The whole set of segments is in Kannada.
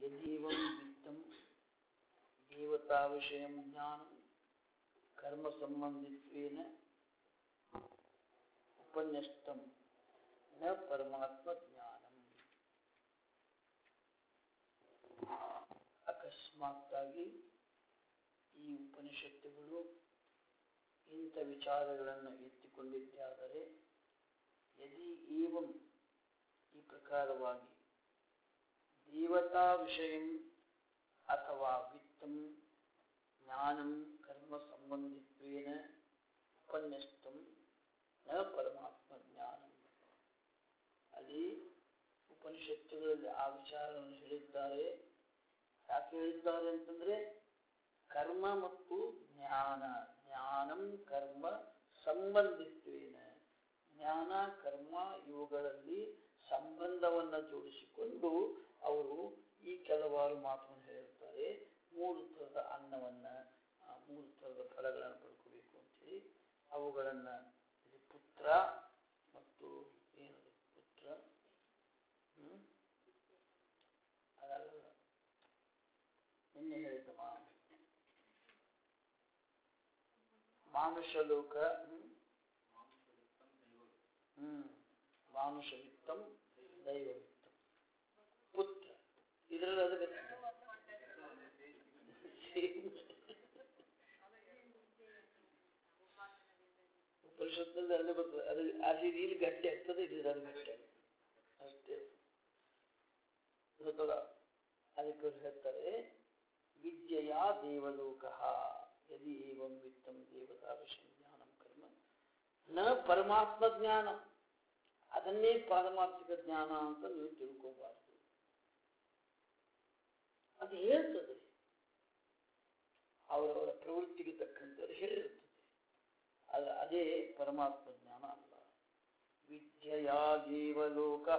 ಯದೀವಂ ವಿತ್ತಂ ದೇವತಾವಿಷಯಂ ಜ್ಞಾನಂ ಕರ್ಮಸಂಬಂಧಿತ್ವೇನ ಉಪನ್ಯಸ್ತಂ ನ ಪರಮಾತ್ಮ ಜ್ಞಾನಂ ಅಕಸ್ಮಾತ್ತಾಗಿ ಈ ಉಪನಿಷತ್ತುಗಳು ಇಂಥ ವಿಚಾರಗಳನ್ನು ಎತ್ತಿಕೊಂಡಿದ್ದಾದರೆ ಯದಿ ಏವಂ ಈ ಪ್ರಕಾರವಾಗಿ ದೇವತಾ ವಿಷಯಂ ಅಥವಾ ವಿತ್ತಂ ಜ್ಞಾನಂ ಕರ್ಮ ಸಂಬಂಧಿತ್ವೇನ ಉಪನ್ಯಸ್ತಂ ನ ಪರಮಾತ್ಮ ಜ್ಞಾನಂ ಅಲ್ಲಿ ಉಪನಿಷತ್ತುಗಳಲ್ಲಿ ಆ ವಿಚಾರವನ್ನು ಹೇಳಿದ್ದಾರೆ ಯಾಕೆ ಹೇಳಿದ್ದಾರೆ ಅಂತಂದ್ರೆ ಕರ್ಮ ಮತ್ತು ಜ್ಞಾನ ಜ್ಞಾನಂ ಕರ್ಮ ಸಂಬಂಧಿತ್ವೇನ ಜ್ಞಾನ ಕರ್ಮ ಇವುಗಳಲ್ಲಿ ಸಂಬಂಧವನ್ನು ಜೋಡಿಸಿಕೊಂಡು ಅವರು ಈ ಕೆಲವಾರು ಮಾತನ್ನು ಹೇಳಿರ್ತಾರೆ ಮೂರು ಥರದ ಅನ್ನವನ್ನ ಆ, ಮೂರು ಥರದ ಫಲಗಳನ್ನು ಪಡ್ಕೋಬೇಕು ಅಂತೇಳಿ ಅವುಗಳನ್ನು ಇದು ಪುತ್ರ ಮತ್ತು ಏನದು ಪುತ್ರ ಹ್ಮ್ ಅದಲ್ಲ ನಿನ್ನೆ ಹೇಳಿದ್ದಮ್ಮ ಮಾನುಷ ಲೋಕ ಹ್ಮ್ ಹ್ಮ್ ಮಾನುಷ ವಿತ್ತಂ ದೈವ ವಿತ್ತಂ ಪುತ್ರ ಇದರಲ್ಲಿ ಅದು ಉಪನಿಷತ್ನಲ್ಲಿ ಅಲ್ಲೇ ಬರ್ತದೆ ಅದು ಅಲ್ಲಿ ಇಲ್ಲಿ ಗಟ್ಟಿ ಆಗ್ತದೆ ಇಲ್ಲಿ ಅದು ಗಟ್ಟಿ ಆಗ್ತದೆ ಅಷ್ಟೇ ಗೊತ್ತಲ್ಲ ಅದಕ್ಕೆ ಅವ್ರು ಹೇಳ್ತಾರೆ ವಿದ್ಯೆಯ ದೇವಲೋಕ ಯದಿ ಏವಂ ವಿತ್ತಂ ದೇವತಾ ವಿಷಯ ಜ್ಞಾನಂ ಕರ್ಮ ನ ಪರಮಾತ್ಮ ಜ್ಞಾನ ಅದನ್ನೇ ಪಾರಮಾರ್ಥಿಕ ಜ್ಞಾನ ಅಂತ ನೀವು ತಿಳ್ಕೋಬಾರ್ದು ಅದು ಹೇಳ್ತದೆ ಅವರವರ ಪ್ರವೃತ್ತಿಗೆ ತಕ್ಕಂತೆ ಅದು ಹೇಳಿರುತ್ತದೆ ಅದು ಅದೇ ಪರಮಾತ್ಮ ಜ್ಞಾನ ಅಲ್ಲ ವಿದ್ಯೆಯ ದೇವಲೋಕ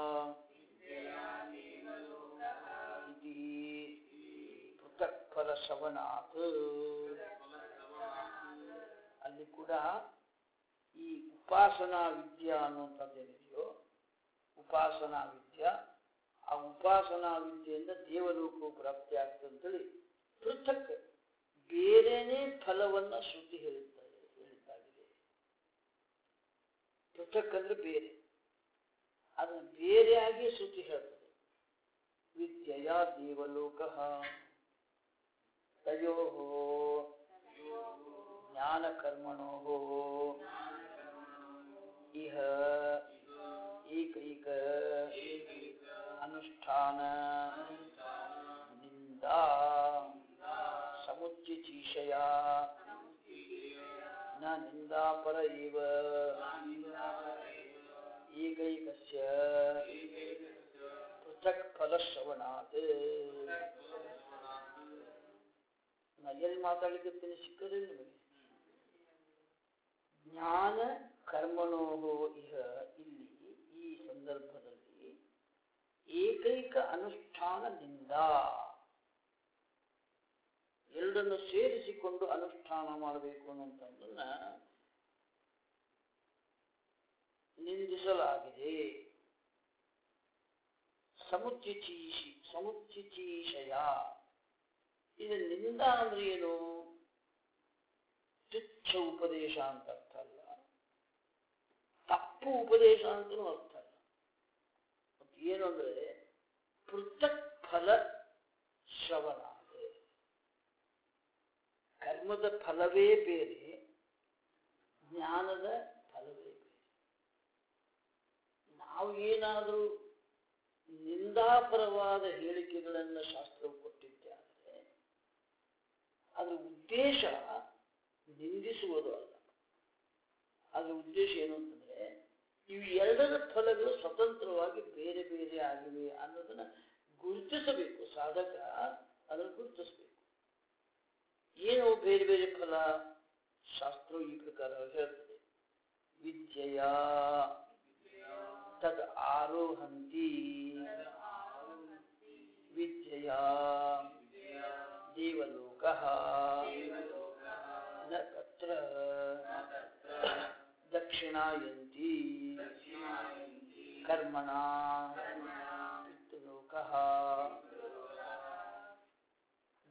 ಇತಿ ಪೃಥಕ್ ಫಲ ಶ್ರವಣಾತ್ ಅಲ್ಲಿ ಕೂಡ ಈ ಉಪಾಸನಾ ವಿದ್ಯಾ ಅನ್ನುವಂಥದ್ದೇನಿದೆಯೋ ಉಪಾಸನಾ ವಿದ್ಯಾ ಆ ಉಪಾಸನಾ ವಿದ್ಯೆಯಿಂದ ದೇವಲೋಕವು ಪ್ರಾಪ್ತಿ ಆಗ್ತದೆ ಅಂತೇಳಿ ಪೃಥಕ್ ಬೇರೆನೇ ಫಲವನ್ನ ಶ್ರುತಿ ಹೇಳಿದ್ದಾರೆ ಹೇಳಿದ್ದಾಗಿದೆ ಪೃಥಕ್ ಅಂದ್ರೆ ಬೇರೆ ಅದನ್ನು ಬೇರೆಯಾಗಿ ಶ್ರುತಿ ಹೇಳ್ತದೆ ವಿದ್ಯೆಯ ದೇವಲೋಕ ತಯೋ ಜ್ಞಾನಕರ್ಮಣೋ ಇಹ ಏಕೈಕ ಅನುಷ್ಠಾನ ನಿಂದಾ ಸಮುಚ್ಚಿತೀಶಯ ನ ನಿಂದಾಪರ ಇವ ಏಕೈಕಸ್ಯ ಪೃಥಕ್ ಫಲಶ್ರವಣಾತ್ ನಾ ಎಲ್ಲಿ ಮಾತಾಡಲಿಕ್ಕೆ ಸಿಕ್ಕದೆ ನಿಮಗೆ ಜ್ಞಾನ ಕರ್ಮಣೋ ಇಹ ಇಲ್ಲಿ ಈ ಸಂದರ್ಭದಲ್ಲಿ ಏಕೈಕ ಅನುಷ್ಠಾನದಿಂದ ಎರಡನ್ನು ಸೇರಿಸಿಕೊಂಡು ಅನುಷ್ಠಾನ ಮಾಡಬೇಕು ಅನ್ನುವಂಥದ್ದನ್ನ ನಿಂದಿಸಲಾಗಿದೆ ಸಮುಚ್ಚಿಚೀಶಿ ಸಮುಚ್ಚಿಚೀಶಯ ಇದು ನಿಂದ ಅಂದ್ರೆ ಏನು ತುಚ್ಛ ಉಪದೇಶ ಅಂತ ಅರ್ಥ ಅಲ್ಲ ತಪ್ಪು ಉಪದೇಶ ಅಂತಲೂ ಅರ್ಥ ಅಲ್ಲ ಮತ್ತೆ ಏನು ಅಂದ್ರೆ ಪೃಥಕ್ ಫಲ ಶ್ರವಣ ಅದು. ಕರ್ಮದ ಫಲವೇ ಬೇರೆ ಜ್ಞಾನದ ಫಲವೇ ಬೇರೆ ನಾವು ಏನಾದರೂ ನಿಂದಾಪರವಾದ ಹೇಳಿಕೆಗಳನ್ನು ಶಾಸ್ತ್ರವು ಕೊಟ್ಟಿದ್ದೆ ಆದರೆ ಅದರ ಉದ್ದೇಶ ನಿಂದಿಸುವುದು ಅಲ್ಲ ಅದರ ಉದ್ದೇಶ ಏನು ಅಂತಂದ್ರೆ ಇವು ಎರಡರ ಫಲಗಳು ಸ್ವತಂತ್ರವಾಗಿ ಬೇರೆ ಬೇರೆ ಆಗಿವೆ ಅನ್ನೋದನ್ನ ಗುರುತಿಸಬೇಕು ಸಾಧಕ ಅದನ್ನು ಗುರುತಿಸಬೇಕು ಏನು ಬೇರೆ ಬೇರೆ ಫಲ ಶಾಸ್ತ್ರವು ಈ ಪ್ರಕಾರ ಹೇಳ್ತದೆ ವಿದ್ಯೆಯ ತದ್ ಆರೋಹಂತಿ ವಿದ್ಯೆಯ ದೇವಲೋಕ ನ ತತ್ರ ದಕ್ಷಿಣಾಯಂತಿ ಕರ್ಮಣ ಪಿತೃಲೋಕ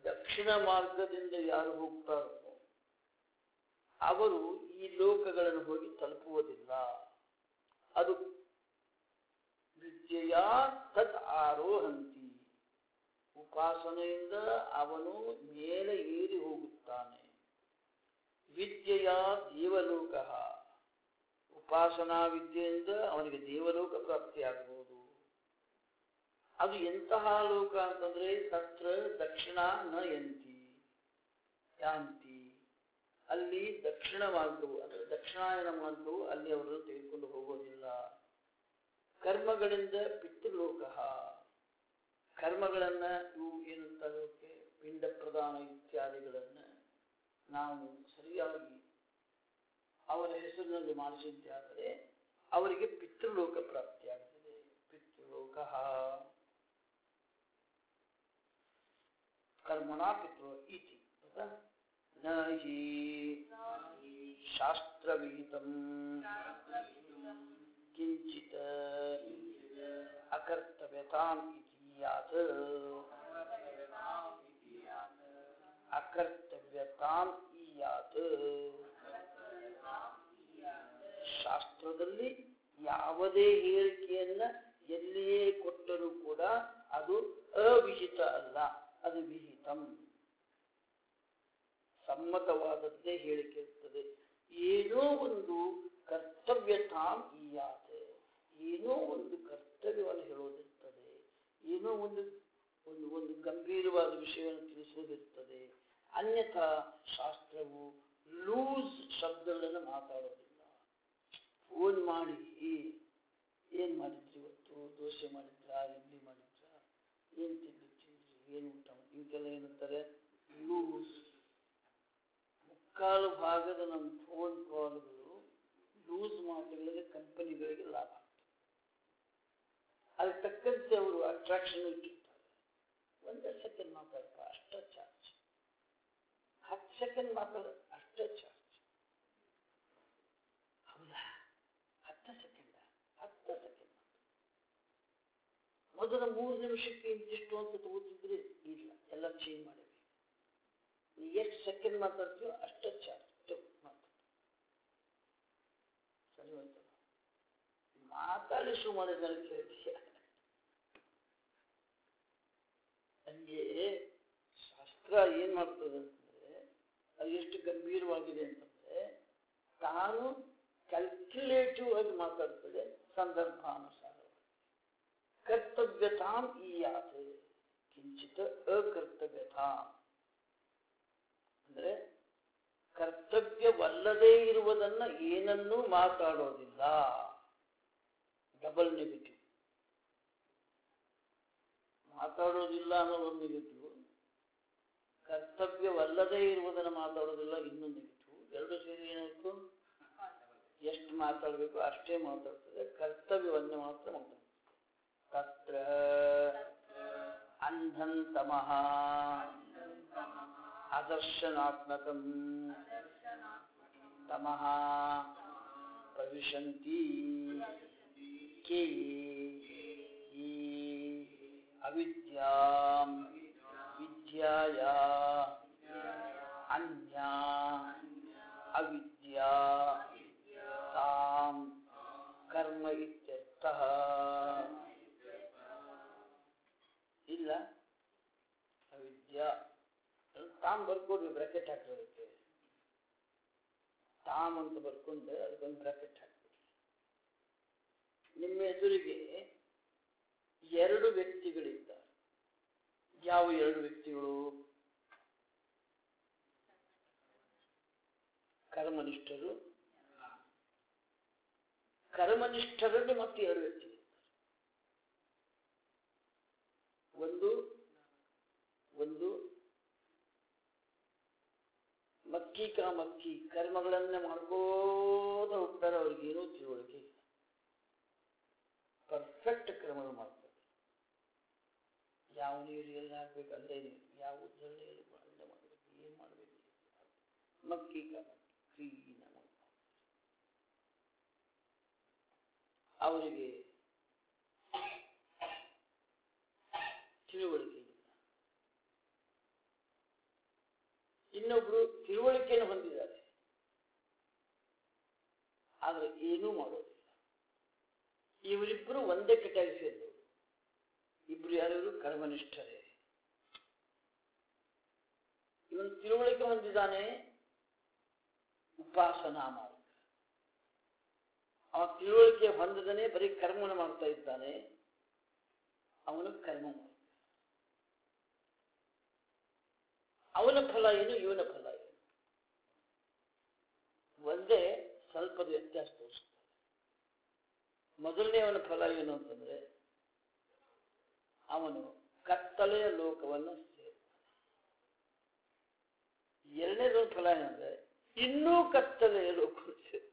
ದಕ್ಷಿಣ ಮಾರ್ಗದಿಂದ ಯಾರು ಹೋಗ್ತಾರೋ ಅವರು ಈ ಲೋಕಗಳನ್ನು ಹೋಗಿ ತಲುಪುವುದಿಲ್ಲ ಅದು ವಿದ್ಯೆಯ ತತ್ ಆರೋಹಂತಿ ಉಪಾಸನೆಯಿಂದ ಅವನು ಮೇಲೆ ಏರಿ ಹೋಗುತ್ತಾನೆ ವಿದ್ಯೆಯ ದೇವಲೋಕ ಉಪಾಸನಾ ವಿದ್ಯೆಯಿಂದ ಅವನಿಗೆ ದೇವಲೋಕ ಪ್ರಾಪ್ತಿಯಾಗಬಹುದು ಅದು ಎಂತಹ ಲೋಕ ಅಂತಂದ್ರೆ ತತ್ರ ದಕ್ಷಿಣ ನ ಯಂತಿ ಯಾಂತಿ ಅಲ್ಲಿ ದಕ್ಷಿಣ ಮಾರ್ಗವು ಅಂದರೆ ದಕ್ಷಿಣಾಯನ ಮಾರ್ಗವು ಅಲ್ಲಿ ಅವರನ್ನು ತೆಗೆದುಕೊಂಡು ಹೋಗೋದಿಲ್ಲ ಕರ್ಮಗಳಿಂದ ಪಿತೃಲೋಕ ಕರ್ಮಗಳನ್ನ ಇವು ಏನಂತಾರೆ ಅವಕ್ಕೆ ಪಿಂಡ ಪ್ರದಾನ ಇತ್ಯಾದಿಗಳನ್ನ ನಾವು ಸರಿಯಾಗಿ ಅವರ ಹೆಸರಿನಲ್ಲಿ ಮಾಡಿಸಿದ್ದಾದರೆ ಅವರಿಗೆ ಪಿತೃಲೋಕ ಪ್ರಾಪ್ತಿಯಾಗುತ್ತದೆ ಪಿತೃಲೋಕ ಕರ್ಮಣ ಪಿತೃ ಇತಿ ಹೌದಾ? ನ ಹಿ ಶಾಸ್ತ್ರವಿಹಿತಂ ಕಿಂಚಿತ್ ಅಕರ್ತವ್ಯತಾಂ ಇತಿ ಯಾತ್ ಅಕರ್ತವ್ಯತಾಂ ಇಯಾತ್ ಶಾಸ್ತ್ರದಲ್ಲಿ ಯಾವುದೇ ಹೇಳಿಕೆಯನ್ನ ಎಲ್ಲಿಯೇ ಕೊಟ್ಟರೂ ಕೂಡ ಅದು ಅವಿಹಿತ ಅಲ್ಲ ಅದು ವಿಹಿತಂ ಸಮ್ಮತವಾದದ್ದೇ ಹೇಳಿಕೆ ಇರ್ತದೆ ಏನೋ ಒಂದು ಕರ್ತವ್ಯತಾಂ ಈಯಾತ್ ಏನೋ ಒಂದು ಕರ್ತವ್ಯವನ್ನು ಹೇಳೋದಿರ್ತದೆ ಏನೋ ಒಂದು ಒಂದು ಒಂದು ಗಂಭೀರವಾದ ವಿಷಯವನ್ನು ತಿಳಿಸೋದಿರ್ತದೆ ಅನ್ಯಥಾ ಶಾಸ್ತ್ರವು ಲೂಸ್ ಶಬ್ದಗಳನ್ನು ಮಾತಾಡೋದಿಲ್ಲ ಫೋನ್ ಮಾಡಿ ಏನ್ ಮಾಡಿದ್ರಿ ಇವತ್ತು ದೋಸೆ ಮಾಡಿದ್ರ ಇಡ್ಲಿ ಮಾಡಿದ್ರ ಏನ್ ತಿಂಡಿ ತಿಂದ್ರಿ ಏನ್ ಊಟ ಮಾಡಿ ಇವಕ್ಕೆಲ್ಲ ಏನಂತಾರೆ ಲೂಸ್ ಮುಕ್ಕಾಲು ಭಾಗದ ನಮ್ಮ ಫೋನ್ ಕಾಲ್ಗಳು ಲೂಸ್ ಮಾತುಗಳಿಗೆ ಕಂಪನಿಗಳಿಗೆ ಲಾಭ ಅದಕ್ಕೆ ತಕ್ಕಂತೆ ಅವರು ಅಟ್ರಾಕ್ಷನ್ ಇಟ್ಟಿರ್ತಾರೆ ಒಂದೇ ಸೆಕೆಂಡ್ ಮಾತಾಡಪ್ಪ ಅಷ್ಟೇ ಚಾರ್ಜ್ ಹತ್ತು ಸೆಕೆಂಡ್ ಮಾತಾಡ ಅಷ್ಟೇ ಚಾರ್ಜ್ ಹೌದಾ ಹತ್ತು ಸೆಕೆಂಡ್ ಹತ್ತು ಸೆಕೆಂಡ್ ಮೊದಲ ಮೂರು ನಿಮಿಷಕ್ಕೆ ಇಂತಿಷ್ಟು ಅಂತ ತಗೋತಿದ್ರೆ ಇಲ್ಲ ಎಲ್ಲ ಚೇಂಜ್ ಮಾಡಬೇಕು ನೀ ಎಷ್ಟು ಸೆಕೆಂಡ್ ಮಾತಾಡ್ತೀಯೋ ಅಷ್ಟೇ ಚಾರ್ಜ್ ಮಾತಾಡ ಸರಿ ಹೋಯ್ತಲ್ಲ ಮಾತಾಡಿ ಸುಮಾರು ಜನ ಕೇಳ್ತೀಯ ಹಂಗೆ ಶಾಸ್ತ್ರ ಏನ್ ಮಾಡ್ತದೆ ಅಂತಂದ್ರೆ ಅದು ಎಷ್ಟು ಗಂಭೀರವಾಗಿದೆ ಅಂತಂದ್ರೆ ತಾನು ಕ್ಯಾಲ್ಕ್ಯುಲೇಟಿವ್ ಆಗಿ ಮಾತಾಡ್ತದೆ ಸಂದರ್ಭಾನುಸಾರ ಕರ್ತವ್ಯತಾಂ ಈಯಾತ್ ಕಿಂಚಿತ್ ಅಕರ್ತವ್ಯತಾಂ ಅಂದ್ರೆ ಕರ್ತವ್ಯವಲ್ಲದೇ ಇರುವುದನ್ನ ಏನನ್ನೂ ಮಾತಾಡೋದಿಲ್ಲ ಡಬಲ್ ನೆಗೆಟಿವ್ ಮಾತಾಡೋದಿಲ್ಲ ಅನ್ನೋದು ಒಂದು ನೆಗೆಟಿವ್ ಕರ್ತವ್ಯವಲ್ಲದೇ ಇರುವುದನ್ನು ಮಾತಾಡೋದಿಲ್ಲ ಇನ್ನೊಂದು ನೆಗೆಟಿವ್ ಎರಡು ಸೇರಿ ಏನಾಯ್ತು ಎಷ್ಟು ಮಾತಾಡಬೇಕು ಅಷ್ಟೇ ಮಾತಾಡ್ತದೆ ಕರ್ತವ್ಯವನ್ನೇ ಮಾತ್ರ ಮಾತಾಡ್ತದೆ ತತ್ರ ಅಂಧಂತಮಃ ಅದರ್ಶನಾತ್ಮಕಂ ತಮಃ ಪ್ರವಿಶಂತಿ ಕೆ ಈ ಅವಿದ್ಯಾಂ ವಿದ್ಯಾಯ ಅನ್ಯ ಅವಿದ್ಯಾ ತಾಂ ಕರ್ಮ ಇತ್ಯರ್ಥಃ ಇಲ್ಲ ಅವಿದ್ಯಾ ತಾಮ್ ಬರ್ಕೊಡ್ರಿ ಬ್ರಾಕೆಟ್ ಹಾಕೋದಕ್ಕೆ ತಾಮ್ ಅಂತ ಬರ್ಕೊಂಡು ಅದಕ್ಕೊಂದು ಬ್ರಾಕೆಟ್ ಹಾಕ್ಬಿಡ್ರಿ ನಿಮ್ಮ ಎದುರಿಗೆ ಎರಡು ವ್ಯಕ್ತಿಗಳಿದ್ದಾರೆ ಯಾವ ಎರಡು ವ್ಯಕ್ತಿಗಳು ಕರ್ಮನಿಷ್ಠರು ಕರ್ಮನಿಷ್ಠರಲ್ಲಿ ಮತ್ತೆ ಎರಡು ವ್ಯಕ್ತಿಗಳಿದ್ದಾರೆ ಒಂದು ಒಂದು ಮಕ್ಕಿ ಕಾ ಮಕ್ಕಿ ಕರ್ಮಗಳನ್ನೇ ಮಾಡ್ಕೋತ ಹೋಗ್ತಾರೆ ಅವ್ರಿಗೆ ಏನೂ ತಿಳುವಳಿಕೆ ಇಲ್ಲ ಪರ್ಫೆಕ್ಟ್ ಕ್ರಮಗಳು ಮಾಡ್ತಾರೆ ಯಾವ ನೀರು ಎಲ್ಲಿ ಹಾಕ್ಬೇಕು ಅಲ್ಲೇ ನೀರು ಯಾವ ಉದ್ದರಣೆ ಎಲ್ಲಿ ಅಲ್ಲೇ ಮಾಡಬೇಕು ಏನು ಮಾಡಬೇಕು ಮಕ್ಕಿ ಕಾ ಮಕ್ಕಿ ಕ್ಲೀನ್ ಅವರಿಗೆ ತಿಳುವಳಿಕೆ ಇಲ್ಲ ಇನ್ನೊಬ್ರು ತಿಳುವಳಿಕೆಯನ್ನು ಹೊಂದಿದ್ದಾರೆ ಆದ್ರೆ ಏನೂ ಮಾಡೋದಿಲ್ಲ ಇವರಿಬ್ಬರು ಒಂದೇ ಕೆಟಾಗಿ ಸೇರಿದವರು ಇಬ್ರು ಯಾರು ಕರ್ಮನಿಷ್ಠರೇ ಇವನು ತಿಳುವಳಿಕೆ ಹೊಂದಿದ್ದಾನೆ ಉಪಾಸನಾ ಮಾರ್ಗ ಅವ ತಿಳುವಳಿಕೆ ಹೊಂದದನೆ ಬರೀ ಕರ್ಮವನ್ನು ಮಾಡ್ತಾ ಇದ್ದಾನೆ ಅವನು ಕರ್ಮ ಮಾರ್ಗ ಅವನ ಫಲ ಏನು ಇವನ ಫಲ ಏನು ಒಂದೇ ಸ್ವಲ್ಪದ ವ್ಯತ್ಯಾಸ ತೋರಿಸ್ತಾರೆ ಮೊದಲನೇ ಅವನ ಫಲ ಏನು ಅಂತಂದ್ರೆ ಅವನು ಕತ್ತಲೆಯ ಲೋಕವನ್ನು ಸೇರ್ತಾನೆ ಎರಡನೇದೊಂದು ಫಲ ಏನಂದ್ರೆ ಇನ್ನೂ ಕತ್ತಲೆಯ ಲೋಕವನ್ನು ಸೇರ್ತಾನೆ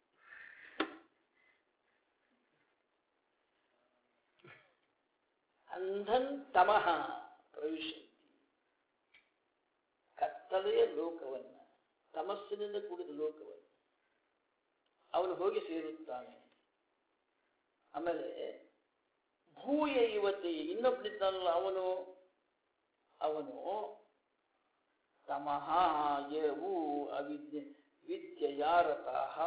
ಅಂಧನ್ ತಮಃ ಪ್ರವಿಶಂತಿ ಕತ್ತಲೆಯ ಲೋಕವನ್ನ ತಮಸ್ಸಿನಿಂದ ಕೂಡಿದ ಲೋಕವನ್ನು ಅವನು ಹೋಗಿ ಸೇರುತ್ತಾನೆ ಆಮೇಲೆ ಭೂಯ ಯುವತಿ ಇನ್ನೊಬ್ಬನಿದ್ದಾನಲ್ಲ ಅವನು ಅವನು ತಮಃ ಯವು ಅವಿದ್ಯೆ ವಿದ್ಯೆಯಾರತಾಹ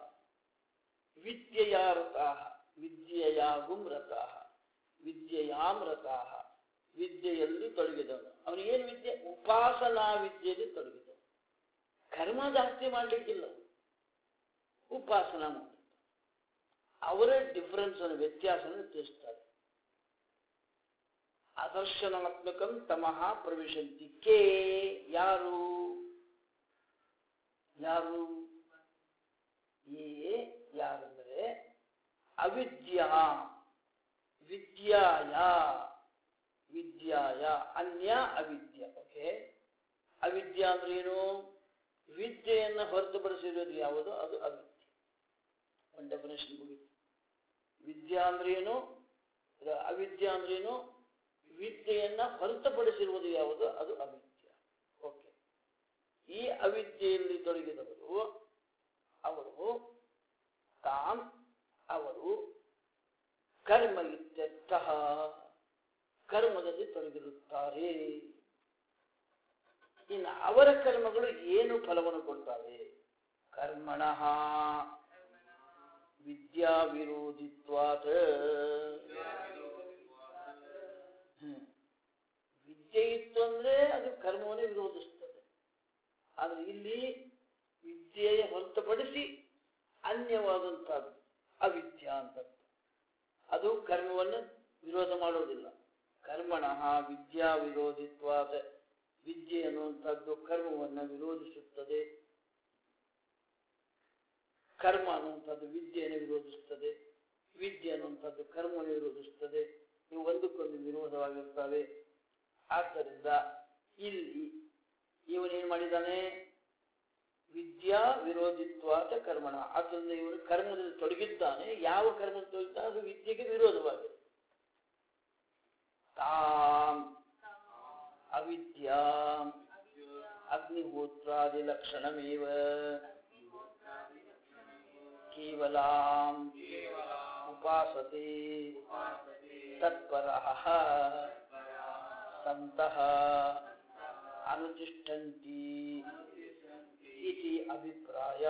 ವಿದ್ಯೆಯಾರತಾಹ ವಿದ್ಯೆಯಾಗುಂ ರತಾಹ ವಿದ್ಯೆಯಾಂ ರತಾಹ ವಿದ್ಯೆಯಲ್ಲಿ ತೊಡಗಿದವನು ಅವನಿಗೇನು ವಿದ್ಯೆ ಉಪಾಸನಾ ವಿದ್ಯೆಯಲ್ಲಿ ತೊಡಗಿದವನು ಕರ್ಮ ಜಾಸ್ತಿ ಮಾಡಲಿಕ್ಕಿಲ್ಲ ಉಪಾಸನಾ ಮಾಡಿ ಅವರೇ ಡಿಫರೆನ್ಸ್ ಅನ್ನು ವ್ಯತ್ಯಾಸವನ್ನು ತಿಳಿಸ್ತಾರೆ ಅದರ್ಶನಾತ್ಮಕಂ ತಮಃ ಪ್ರವೇಶಂತಿ ಕೇ ಯಾರು ಯಾರು ಏ ಯಾರಂದ್ರೆ ಅವಿದ್ಯಾ ವಿದ್ಯಾಯ ವಿದ್ಯಾಯ ಅನ್ಯ ಅವಿದ್ಯ ಓಕೆ ಅವಿದ್ಯಾ ಅಂದ್ರೆ ಏನು ವಿದ್ಯೆಯನ್ನು ಹೊರತುಪಡಿಸಿರೋದು ಯಾವುದು ಅದು ಅವಿದ್ಯೆ ಒಂದು ಡೆಫಿನೇಷನ್ ಮುಗಿತು ವಿದ್ಯಾ ಅಂದ್ರೆ ಏನು ಇದು ಅವಿದ್ಯಾ ಅಂದ್ರೆ ಏನು ವಿದ್ಯೆಯನ್ನ ಹೊರತುಪಡಿಸಿರುವುದು ಯಾವುದು ಅದು ಅವಿದ್ಯ ಓಕೆ ಈ ಅವಿದ್ಯೆಯಲ್ಲಿ ತೊಡಗಿದವರು ಅವರು ತಾಮ್ ಅವರು ಕರ್ಮ ಇತ್ಯರ್ಥ ಕರ್ಮದಲ್ಲಿ ತೊಡಗಿರುತ್ತಾರೆ ಇನ್ನು ಅವರ ಕರ್ಮಗಳು ಏನು ಫಲವನ್ನು ಕೊಡ್ತವೆ ಕರ್ಮಣ ವಿದ್ಯಾ ವಿರೋಧಿತ್ವಾದ ವಿದ್ಯೆ ಇತ್ತು ಅಂದ್ರೆ ಅದು ಕರ್ಮವನ್ನೇ ವಿರೋಧಿಸ್ತದೆ ಆದ್ರೆ ಇಲ್ಲಿ ವಿದ್ಯೆಯ ಹೊರತುಪಡಿಸಿ ಅನ್ಯವಾದಂತಹದ್ದು ಅವಿದ್ಯಾ ಅಂತ ಅದು ಕರ್ಮವನ್ನು ವಿರೋಧ ಮಾಡೋದಿಲ್ಲ ಕರ್ಮಣ ವಿದ್ಯಾ ವಿರೋಧಿತ್ವಾದ ವಿದ್ಯೆ ಅನ್ನುವಂಥದ್ದು ಕರ್ಮವನ್ನು ವಿರೋಧಿಸುತ್ತದೆ ಕರ್ಮ ಅನ್ನುವಂಥದ್ದು ವಿದ್ಯೆಯನ್ನು ವಿರೋಧಿಸುತ್ತದೆ ವಿದ್ಯೆ ಅನ್ನುವಂಥದ್ದು ಕರ್ಮವನ್ನು ವಿರೋಧಿಸುತ್ತದೆ ಇವು ಒಂದಕ್ಕೊಂದು ವಿರೋಧವಾಗಿರ್ತವೆ ಆದ್ದರಿಂದ ಇಲ್ಲಿ ಇವನೇನ್ ಮಾಡಿದ್ದಾನೆ ವಿದ್ಯಾ ವಿರೋಧಿತ್ವಾತ ಕರ್ಮಣ ಆದ್ದರಿಂದ ಇವನು ಕರ್ಮದಲ್ಲಿ ತೊಡಗಿದ್ದಾನೆ ಯಾವ ಕರ್ಮದಲ್ಲಿ ತೊಡಗಿದ್ದಾನೆ ಅದು ವಿದ್ಯೆಗೆ ವಿರೋಧವಾಗಿದೆ ತಾಂ ಅವಿದ್ಯಾಂ ಅಗ್ನಿಹೋತ್ರಾದಿ ಲಕ್ಷಣಮೇವ ಕೇವಲಾಂ ಉಪಾಸತೆ ತತ್ಪರಃ ಸಂತಃ ಅನುತಿಷ್ಠಂತಿ ಇತಿ ಅಭಿಪ್ರಾಯ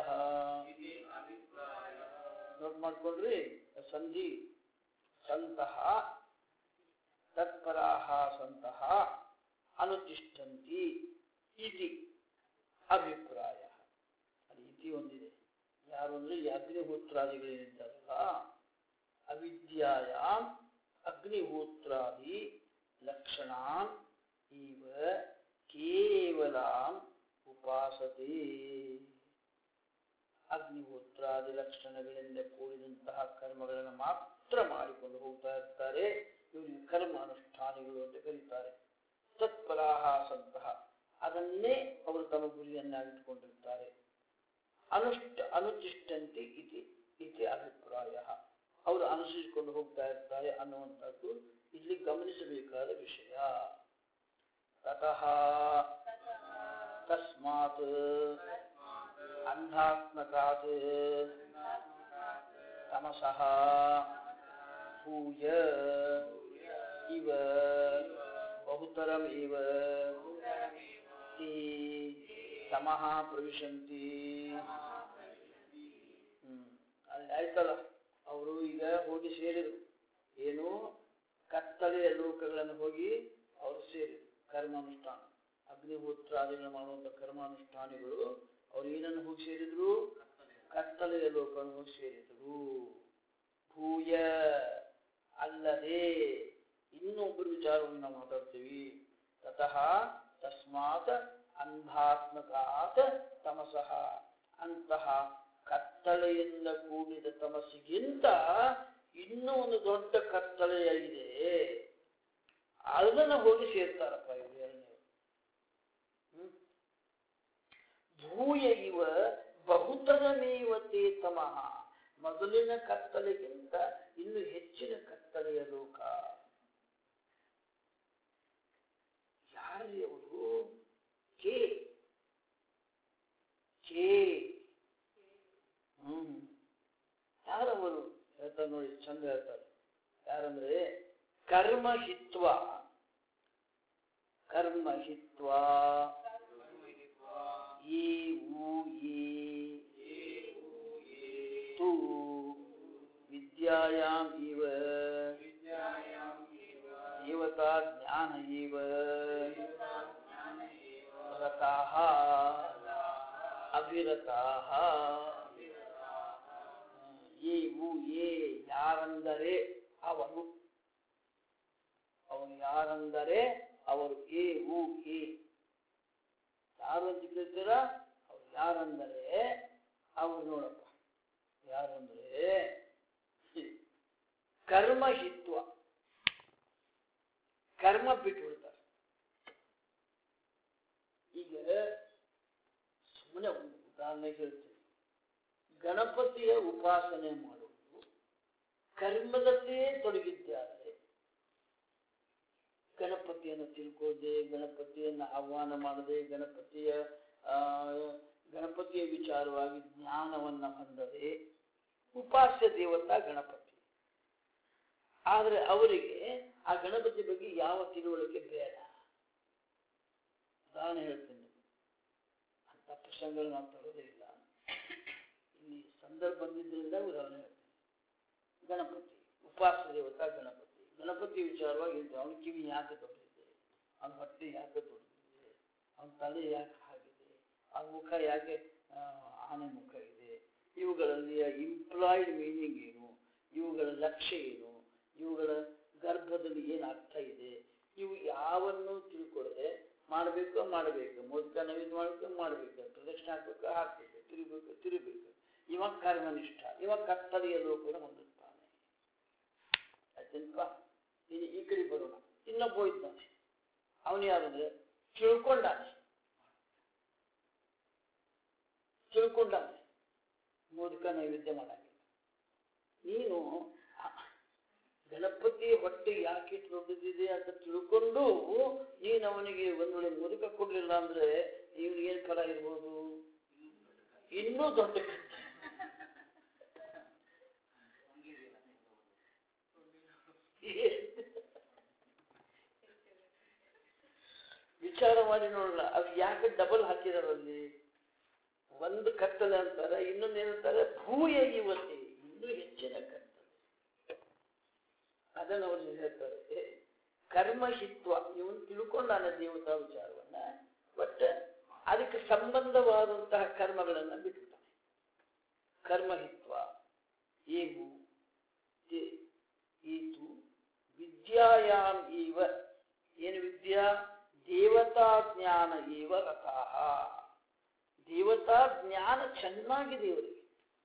ನೋಟ್ ಮಾಡ್ಕೊಳ್ರಿ ಸಂಧಿ ಸಂತಹ ತತ್ಪರಾಹ ಸಂತಹ ಅನುತಿಷ್ಠಂತಿ ಇತಿ ಅಭಿಪ್ರಾಯ ಅಲ್ಲಿ ಇತಿ ಒಂದಿದೆ ಯಾರು ಅಂದ್ರೆ ಈ ಅಗ್ನಿಹೋತ್ರಾದಿಗಳೇನಿದ್ದಾರಲ್ಲ ಅವಿದ್ಯಾಯಾಮ್ ಅಗ್ನಿಹೋತ್ರಾದಿ ಲಕ್ಷಣಾನ್ ಇವ ಕೇವಲಾಂ ಉಪಾಸತೆ ಅಗ್ನಿಹೋತ್ರಾದಿ ಲಕ್ಷಣಗಳಿಂದ ಕೂಡಿದಂತಹ ಕರ್ಮಗಳನ್ನು ಮಾತ್ರ ಮಾಡಿಕೊಂಡು ಹೋಗ್ತಾ ಇರ್ತಾರೆ ಇವರಿಗೆ ಕರ್ಮ ಅನುಷ್ಠಾನಿಗಳು ಅಂತ ಕರೀತಾರೆ ತತ್ಪರಾಹ ಸಂತಹ ಅದನ್ನೇ ಅವರು ತಮ್ಮ ಗುರಿಯನ್ನಾಗಿಟ್ಟುಕೊಂಡಿರ್ತಾರೆ ಅನುಷ್ಠ ಅನುತಿಷ್ಠಂತಿ ಇತಿ ಇತಿ ಅಭಿಪ್ರಾಯ ಅವರು ಅನುಸರಿಸಿಕೊಂಡು ಹೋಗ್ತಾ ಇರ್ತಾರೆ ಅನ್ನುವಂಥದ್ದು ಇಲ್ಲಿ ಗಮನಿಸಬೇಕಾದ ವಿಷಯ ತತಃ ತಸ್ಮಾತ್ ಅಂಧಾತ್ಮಕಾತ್ ತಮಸಃ ಭೂಯ ಇವ ಬಹುತರಮಿವ ತೇ ತಮಃ ಪ್ರವಿಶಂತಿ ಹ್ಮ್ ಅದು ಆಯ್ತಲ್ಲ ಅವರು ಈಗ ಹೋಗಿ ಸೇರಿದ್ರು ಏನು ಕತ್ತಲೆಯ ಲೋಕಗಳನ್ನು ಹೋಗಿ ಅವರು ಸೇರಿದ್ರು ಕರ್ಮಾನುಷ್ಠಾನ ಅಗ್ನಿಹೋತ್ರಾದಿಗಳು ಮಾಡುವಂತ ಕರ್ಮಾನುಷ್ಠಾನಿಗಳು ಅವ್ರು ಏನನ್ನು ಹೋಗಿ ಸೇರಿದ್ರು ಕತ್ತಲೆಯ ಲೋಕವನ್ನು ಹೋಗಿ ಸೇರಿದ್ರು ಭೂಯ ಅಲ್ಲದೆ ಇನ್ನೊಬ್ಬರು ವಿಚಾರವನ್ನು ನಾವು ಮಾತಾಡ್ತೀವಿ ತತಃ ತಸ್ಮಾತ್ ಅಂಧಾತ್ಮಕಾತ್ ತಮಸಃ ಅಂತಹ ಕತ್ತಲೆಯಿಂದ ಕೂಡಿದ ತಮಸ್ಸಿಗಿಂತ ಇನ್ನೂ ಒಂದು ದೊಡ್ಡ ಕತ್ತಲೆಯ ಇದೆ ಅದನ್ನು ಹೋಗಿ ಸೇರ್ತಾರಪ್ಪ ಇವರು ಎರಡನೇ ಭೂಯ ಇವ ಬಹುತರಮೇವತೆ ತಮಃ ಮೊದಲಿನ ಕತ್ತಲೆಗಿಂತ ಇನ್ನು ಹೆಚ್ಚಿನ ಕತ್ತಲೆಯ ಲೋಕ ಯಾರೇ ಅವರು ಕೆ ಕೆ ಹ್ಮ್ ಯಾರವರು ಹೇಳ್ತಾರೆ ನೋಡಿ ಚಂದ ಹೇಳ್ತಾರೆ ಯಾರಂದ್ರೆ ಕರ್ಮ ಹಿತ್ವ ಕರ್ಮ ಹಿತ್ವ ಈ ಊ ಈ ತು ವಿದ್ಯಾಯಾಮ್ ಇವ ದೇವತಾ ಜ್ಞಾನ ಇವ ರತಾಃ ಅಭಿರತಾಃ ಈ ಊ ಏ ಯಾರಂದರೆ ಅವನು ಅವನು ಯಾರಂದರೆ ಅವರು ಏ ಊ ಏ ಯಾರು ಅಂತ ಕೇಳ್ತೀರಾ ಅವ್ರು ಯಾರಂದರೆ ಅವ್ರು ನೋಡಪ್ಪ ಯಾರಂದ್ರೆ ಕರ್ಮ ಹಿತ್ವ ಕರ್ಮ ಬಿಟ್ಬಿಡ್ತಾರೆ ಈಗ ಸುಮ್ಮನೆ ಒಂದು ಉದಾಹರಣೆ ಹೇಳ್ತೀನಿ ಗಣಪತಿಯ ಉಪಾಸನೆ ಮಾಡುವುದು ಕರ್ಮದಲ್ಲಿಯೇ ತೊಡಗಿದ್ದಾರೆ ಗಣಪತಿಯನ್ನು ತಿಳ್ಕೋದೆ ಗಣಪತಿಯನ್ನು ಆಹ್ವಾನ ಮಾಡದೆ ಗಣಪತಿಯ ಆ, ಗಣಪತಿಯ ವಿಚಾರವಾಗಿ ಜ್ಞಾನವನ್ನ ಹೊಂದದೆ ಉಪಾಸ್ಯ ದೇವತಾ ಗಣಪತಿ ಆದರೆ ಅವರಿಗೆ ಆ ಗಣಪತಿ ಬಗ್ಗೆ ಯಾವ ತಿಳುವಳಿಕೆ ಬೇಡ ಉದಾಹರಣೆ ಹೇಳ್ತೀನಿ ಅಂತ ಪ್ರಸಂಗಗಳು ನಾವು ತರೋದೇ ಇಲ್ಲ ಇಲ್ಲಿ ಸಂದರ್ಭ ಬಂದಿದ್ದರಿಂದ ಉದಾಹರಣೆ ಹೇಳ್ತೀನಿ ಗಣಪತಿ ಉಪಾಸ್ಯ ದೇವತಾ ಗಣಪತಿ ಗಣಪತಿ ವಿಚಾರವಾಗಿ ಹೇಳ್ತೀವಿ ಅವನ ಕಿವಿ ಯಾಕೆ ದೊಡ್ಡದಿದೆ ಅವನ ಹೊಟ್ಟೆ ಯಾಕೆ ದೊಡ್ಡದಿದೆ ಅವನ ತಲೆ ಯಾಕೆ ಹಾಗಿದೆ ಅವನ ಮುಖ ಯಾಕೆ ಆ, ಆನೆ ಮುಖ ಇದೆ ಇವುಗಳಲ್ಲಿ ಇಂಪ್ಲಾಯ್ಡ್ ಮೀನಿಂಗ್ ಏನು ಇವುಗಳ ಲಕ್ಷ್ಯ ಏನು ಇವುಗಳ ಗರ್ಭದಲ್ಲಿ ಏನು ಅರ್ಥ ಇದೆ ಇವು ಯಾವನ್ನು ತಿಳ್ಕೊಳ್ಳದೆ ಮಾಡಬೇಕು ಮಾಡಬೇಕು ಮೋದಕ ನೈವೇದ್ಯ ಮಾಡಬೇಕು ಮಾಡಬೇಕು ಪ್ರದಕ್ಷಿಣೆ ಹಾಕ್ಬೇಕು ಹಾಕ್ಬೇಕು ತಿರುಗಬೇಕು ತಿರುಗಬೇಕು ಇವ ಕರ್ಮನಿಷ್ಠ ಇವ ಕತ್ತಲೆಯ ಲೋಕವನ್ನು ಹೊಂದುತ್ತಾನೆ ಆಯ್ತೇನಪ್ಪ ಇನ್ನು ಈ ಕಡೆ ಬರೋಣ ಇನ್ನೊಬ್ಬ ಇದ್ದಾನೆ ಅವನು ಯಾರಂದ್ರೆ ತಿಳ್ಕೊಂಡಾನೆ ತಿಳ್ಕೊಂಡಾನೆ ಮೋದಕ ನೈವೇದ್ಯ ಮಾಡಾಗಿಲ್ಲ ನೀನು ಆ ಗಣಪತಿ ಹೊಟ್ಟೆ ಯಾಕೆ ದೊಡ್ಡದಿದೆ ಅಂತ ತಿಳ್ಕೊಂಡು ನೀನು ಅವನಿಗೆ ಒಂದು ವೇಳೆ ಮೋದಕ ಕೊಡ್ಲಿಲ್ಲ ಅಂದ್ರೆ ನೀವು ಏನ್ ಫಲ ಇರ್ಬೋದು ಇನ್ನೂ ದೊಡ್ಡ ಕಥೆ. ವಿಚಾರ ಮಾಡಿ ನೋಡಲ್ಲ ಅದು ಯಾಕೆ ಡಬಲ್ ಹಾಕಿದಾರಲ್ಲಿ ಒಂದು ಕತ್ತಲೆ ಅಂತಾರೆ ಇನ್ನೊಂದು ಏನಂತಾರೆ ಭೂಯ ಇವತ್ತಿ ಇನ್ನೂ ಹೆಚ್ಚಿನ ಕತ್ತಲೆ ಅದನ್ನು ಅವರು ಹೇಳ್ತಾರೆ ಕರ್ಮಹಿತ್ವ ಇವನು ತಿಳ್ಕೊಂಡಾನ ದೇವತಾ ವಿಚಾರವನ್ನ ಬಟ್ ಅದಕ್ಕೆ ಸಂಬಂಧವಾದಂತಹ ಕರ್ಮಗಳನ್ನ ಬಿಟ್ಟಿದ್ದಾನೆ ಕರ್ಮಹಿತ್ವ ಏವು ತೆ- ಈತು ವಿದ್ಯಾಯಾಮ್ ಇವ ಏನು ವಿದ್ಯಾ ದೇವತಾ ಜ್ಞಾನ ಇವ ರಥಾಹ ದೇವತಾ ಜ್ಞಾನ ಚೆನ್ನಾಗಿದೆ ಇವರಿಗೆ